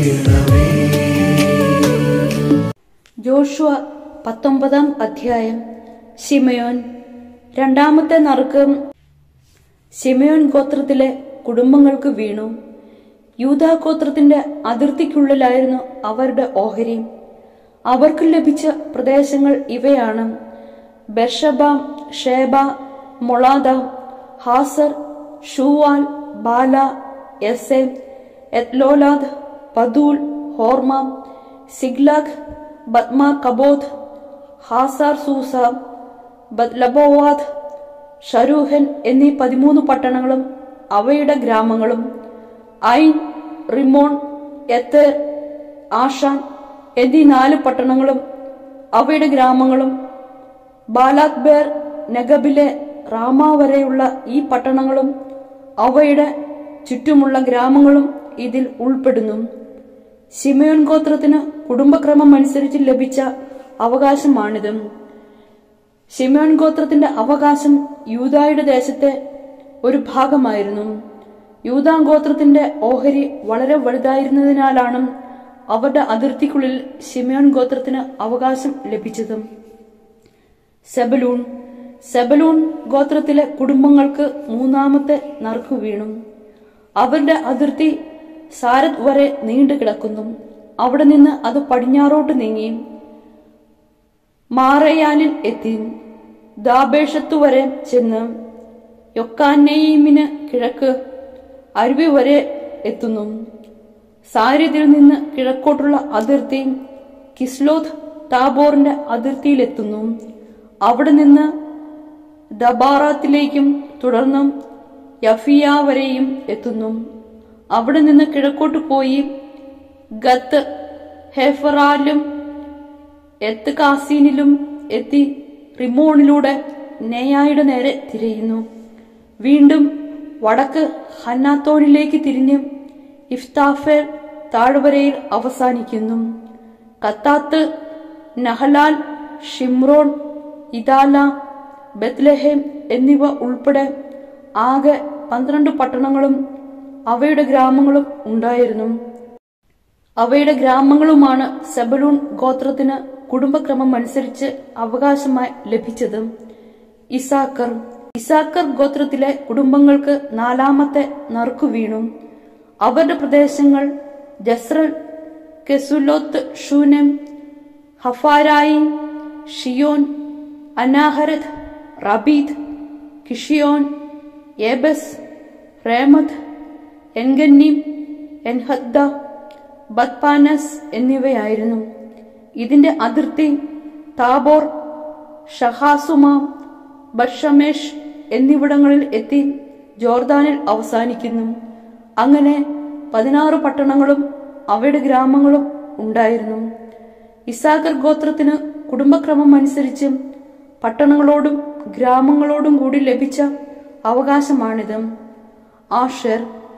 ചെയ്യണമേ ജോഷുവ പത്തൊമ്പതാം അധ്യായം ശിമയോൻ രണ്ടാമത്തെ നറുക്ക് ശിമയോൻ ഗോത്രത്തിലെ കുടുംബങ്ങൾക്ക് വീണു യൂദാ ഗോത്രത്തിന്റെ അതിർത്തിക്കുള്ളിലായിരുന്നു അവരുടെ ഓഹരി അവർക്ക് ലഭിച്ച പ്രദേശങ്ങൾ ഇവയാണ് ബെർഷബ ഷേബ മൊളാദ ഹാസർ ഷൂവാൽ ബാല എസേം എത്ലോലാദ് പദൂൽ ഹോർമ സിഗ്ലാഗ് ബദ്മ കബോധ് ഹാസാർ സൂസ ബദ്ലബോവാദ് ഷരൂഹൻ എന്നീ പതിമൂന്ന് പട്ടണങ്ങളും അവയുടെ ഗ്രാമങ്ങളും ഐൻ റിമോൺ എത്തർ ആഷാൻ എന്നീ നാല് പട്ടണങ്ങളും അവയുടെ ഗ്രാമങ്ങളും ബാലാത് ബേർ നഗബിലെ റാമ വരെയുള്ള ഈ പട്ടണങ്ങളും അവയുടെ ചുറ്റുമുള്ള ഗ്രാമങ്ങളും ഇതിൽ ഉൾപ്പെടുന്നു ശിമയോൻ ഗോത്രത്തിന് കുടുംബക്രമം അനുസരിച്ച് ലഭിച്ച അവകാശമാണിത് ശിമയോൻ ഗോത്രത്തിന്റെ അവകാശം യൂതായുടെ ദേശത്തെ ഒരു ഭാഗമായിരുന്നു യൂതാ ഗോത്രത്തിന്റെ ഓഹരി വളരെ വലുതായിരുന്നതിനാലാണ് അവരുടെ അതിർത്തിക്കുള്ളിൽ ശിമയോൻ ഗോത്രത്തിന് അവകാശം ലഭിച്ചത് സെബലൂൺ സെബലൂൺ ഗോത്രത്തിലെ കുടുംബങ്ങൾക്ക് മൂന്നാമത്തെ നറുക്കു വീണു അവരുടെ അതിർത്തി സാരത് വരെ നീണ്ടു കിടക്കുന്നു അവിടെ നിന്ന് അത് പടിഞ്ഞാറോട്ട് നീങ്ങി മാറയാലിൽ എത്തി ദാബേഷത്തു വരെ ചെന്ന് യൊക്കാനയിമിന് കിഴക്ക് അരുവി വരെ എത്തുന്നു സാരിതിൽ നിന്ന് കിഴക്കോട്ടുള്ള അതിർത്തി കിസ്ലോത്ത് താബോറിന്റെ അതിർത്തിയിലെത്തുന്നു അവിടെ നിന്ന് ദബാറാത്തിലേക്കും തുടർന്നും യഫിയ വരെയും എത്തുന്നു അവിടെ നിന്ന് കിഴക്കോട്ട് പോയി ഗത്ത് ഹെഫറാലും എത്ത് കാസീനിലും എത്തി റിമോണിലൂടെ നെയായുടെ നേരെ തിരയുന്നു വീണ്ടും വടക്ക് ഹന്നാത്തോണിലേക്ക് തിരിഞ്ഞ് ഇഫ്താഫേൽ താഴ്വരയിൽ അവസാനിക്കുന്നു കത്താത്ത് നഹലാൽ ഷിംറോൺ ഇദാല ബത്ലഹേം എന്നിവ ഉൾപ്പെടെ ആകെ പന്ത്രണ്ട് പട്ടണങ്ങളും അവയുടെ ഗ്രാമങ്ങളും ഉണ്ടായിരുന്നു അവയുടെ ഗ്രാമങ്ങളുമാണ് സെബലൂൺ ഗോത്രത്തിന് കുടുംബക്രമം അനുസരിച്ച് അവകാശമായി ലഭിച്ചത് ഇസാക്കർ ഇസാക്കർ ഗോത്രത്തിലെ കുടുംബങ്ങൾക്ക് നാലാമത്തെ നറുക്കു വീണു അവരുടെ പ്രദേശങ്ങൾ ജസ്രൽ കെസുലോത്ത് ഷൂനം ഹഫാരായി ഷിയോൻ അനാഹരത് റബീദ് കിഷിയോൻ ഏബസ് റേമത്ത് എൻഗന്നീം എൻഹദ്ദ ബത്പാനസ് എന്നിവയായിരുന്നു ഇതിന്റെ അതിർത്തി താബോർ ഷഹാസുമ ബഷമേഷ് എന്നിവിടങ്ങളിൽ എത്തി ജോർദാനിൽ അവസാനിക്കുന്നു അങ്ങനെ പതിനാറ് പട്ടണങ്ങളും അവയുടെ ഗ്രാമങ്ങളും ഉണ്ടായിരുന്നു ഇസാഗർ ഗോത്രത്തിന് കുടുംബക്രമം അനുസരിച്ച് പട്ടണങ്ങളോടും ഗ്രാമങ്ങളോടും കൂടി ലഭിച്ച അവകാശമാണിത് ആഷർ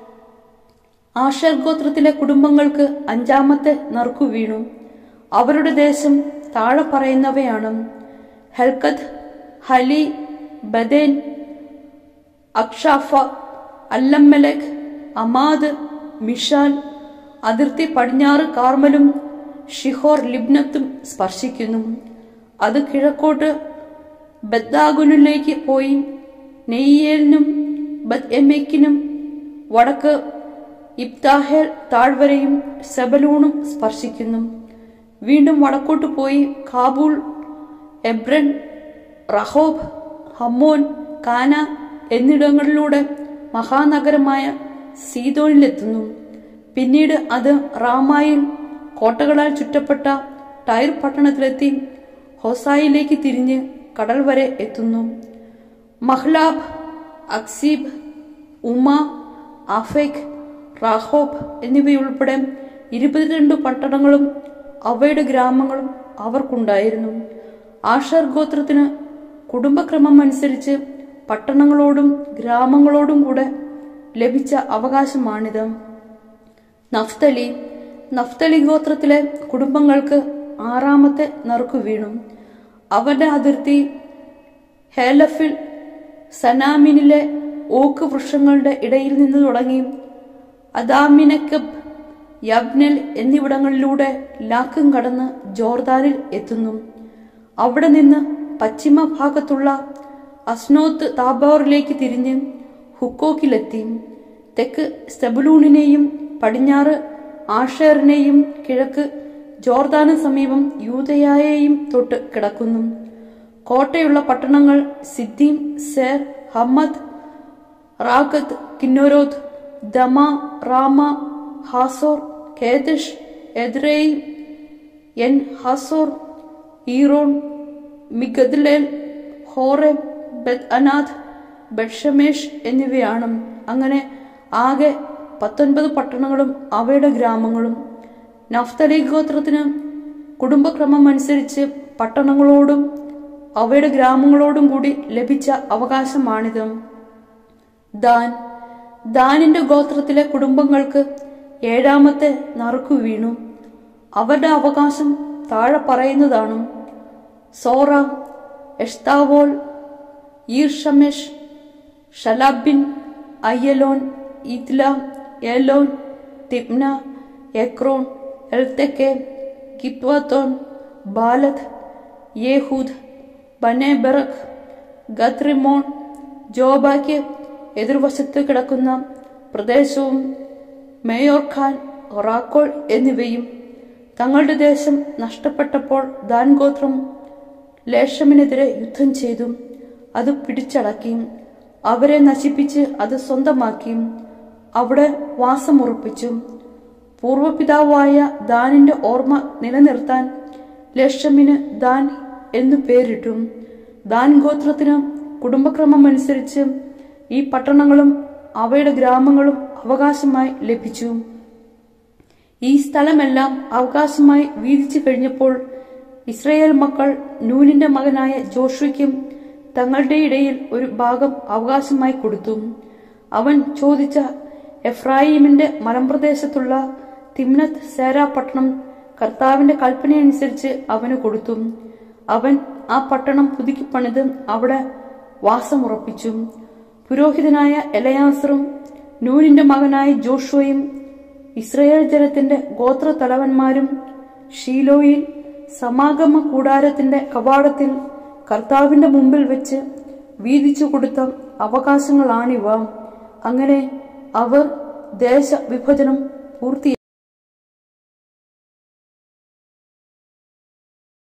ആഷർ ഗോത്രത്തിലെ കുടുംബങ്ങൾക്ക് അഞ്ചാമത്തെ നറുക്കു വീണു അവരുടെ ദേശം താഴെ പറയുന്നവയാണ് ഹെൽക്കത്ത് ഹലി ബദേൻ അക്ഷാഫ അല്ലമ്മലക് അമാദ് മിഷാൽ അതിർത്തി പടിഞ്ഞാറ് കാർമലും ഷിഹോർ ലിബ്നത്തും സ്പർശിക്കുന്നു അത് കിഴക്കോട്ട് ബദ്ദാഗുനിലേക്ക് പോയി നെയ്യേലിനും ബദ് എമേക്കിനും വടക്ക് ഇബ്താഹേൽ താഴ്വരയും സെബലൂണും സ്പർശിക്കുന്നു വീണ്ടും വടക്കോട്ട് പോയി കാബൂൾ എബ്രൻ റഹോബ് ഹമ്മോൻ കാന എന്നിടങ്ങളിലൂടെ മഹാനഗരമായ സീതോനിലെത്തുന്നു പിന്നീട് അത് റാമായിൽ കോട്ടകളാൽ ചുറ്റപ്പെട്ട ടൈർ പട്ടണത്തിലെത്തി ഹൊസായിലേക്ക് തിരിഞ്ഞ് കടൽ വരെ എത്തുന്നു മഹ്ലാബ് അക്സീബ് ഉമ അഫേഖ് റാഹോബ് എന്നിവയുൾപ്പെടെ ഇരുപത്തിരണ്ട് പട്ടണങ്ങളും അവയുടെ ഗ്രാമങ്ങളും അവർക്കുണ്ടായിരുന്നു ആഷർ ഗോത്രത്തിന് കുടുംബക്രമം അനുസരിച്ച് പട്ടണങ്ങളോടും ഗ്രാമങ്ങളോടും കൂടെ ലഭിച്ച അവകാശമാണിത് നഫ്തലി നഫ്തലി ഗോത്രത്തിലെ കുടുംബങ്ങൾക്ക് ആറാമത്തെ നറുക്കു വീണു അവരുടെ അതിർത്തി ഹേലഫിൽ സനാമിനിലെ ഓക്ക് വൃക്ഷങ്ങളുടെ ഇടയിൽ നിന്ന് തുടങ്ങി അദാമിനക്കബ് യബ്നെൽ എന്നിവിടങ്ങളിലൂടെ ലാക്കും കടന്ന് ജോർദാനിൽ എത്തുന്നു അവിടെ നിന്ന് പശ്ചിമ ഭാഗത്തുള്ള അസ്നോത്ത് താബോറിലേക്ക് തിരിഞ്ഞ് ഹുക്കോക്കിലെത്തി തെക്ക് സെബുലൂണിനെയും പടിഞ്ഞാറ് ആഷേറിനെയും കിഴക്ക് ജോർദാന് സമീപം യൂതയായെയും തൊട്ട് കിടക്കുന്നു കോട്ടയുള്ള പട്ടണങ്ങൾ Ziddim Zer Hammath Rakkath Kinnereth ദമ Ramah Hazor Kedesh Edrei En Hazor Iron Migdalel Horeb Beth Anath Bethshemesh എന്നിവയാണ് അങ്ങനെ ആകെ പത്തൊൻപത് പട്ടണങ്ങളും അവയുടെ ഗ്രാമങ്ങളും നഫ്തലി ഗോത്രത്തിന് കുടുംബക്രമം അനുസരിച്ച് പട്ടണങ്ങളോടും അവയുടെ ഗ്രാമങ്ങളോടും കൂടി ലഭിച്ച അവകാശമാണിത് ദാൻ ദാനിന്റെ ഗോത്രത്തിലെ കുടുംബങ്ങൾക്ക് ഏഴാമത്തെ നറുക്കു വീണു അവരുടെ അവകാശം താഴെ പറയുന്നതാണ് സോറ എഷ്താവോൾ ഈർഷമെഷ് ഷലാബിൻ അയ്യലോൻ ഇത്ല എലോൻ തിപ്ന എക്രോൺ എൽത്തെക്കെ കിത്വത്തോൻ ബാലത് യേഹൂദ് ബനേബറക് ഗത്രിമോൺ ജോബാക്ക് എതിർവശത്ത് കിടക്കുന്ന പ്രദേശവും മേയോർഖാൻ റാക്കോൾ എന്നിവയും തങ്ങളുടെ ദേശം നഷ്ടപ്പെട്ടപ്പോൾ ദാൻ ഗോത്രം ലേഷമിനെതിരെ യുദ്ധം ചെയ്തു അത് പിടിച്ചടക്കി അവരെ നശിപ്പിച്ച് അത് സ്വന്തമാക്കി അവിടെ വാസമുറപ്പിച്ചു പൂർവപിതാവായ ദാനിന്റെ ഓർമ്മ നിലനിർത്താൻ ലേഷമിന് ദാൻ എന്നു പേരിട്ടു ദാൻ ഗോത്രത്തിന് കുടുംബക്രമം അനുസരിച്ച് ഈ പട്ടണങ്ങളും അവയുടെ ഗ്രാമങ്ങളും അവകാശമായി ലഭിച്ചു ഈ സ്ഥലമെല്ലാം അവകാശമായി വീതിച്ചു കഴിഞ്ഞപ്പോൾ ഇസ്രയേൽ മക്കൾ നൂനിന്റെ മകനായ ജോഷുയ്ക്കും തങ്ങളുടെ ഇടയിൽ ഒരു ഭാഗം അവകാശമായി കൊടുത്തു അവൻ ചോദിച്ച എഫ്രായിമിന്റെ മലമ്പ്രദേശത്തുള്ള തിമ്നത്ത് സേരാ പട്ടണം കർത്താവിന്റെ കൽപ്പനയനുസരിച്ച് അവന് കൊടുത്തു അവൻ ആ പട്ടണം പുതുക്കി പണിത് അവിടെ വാസമുറപ്പിച്ചു പുരോഹിതനായ എലയാസറും നൂനിന്റെ മകനായ ജോഷുവയും ഇസ്രയേൽ ജനത്തിന്റെ ഗോത്ര തലവന്മാരും ഷീലോയിൽ സമാഗമ കൂടാരത്തിന്റെ കവാടത്തിൽ കർത്താവിന്റെ മുമ്പിൽ വെച്ച് വീതിച്ചു കൊടുത്ത അവകാശങ്ങളാണിവ അങ്ങനെ അവർ ദേശ വിഭജനം പൂർത്തി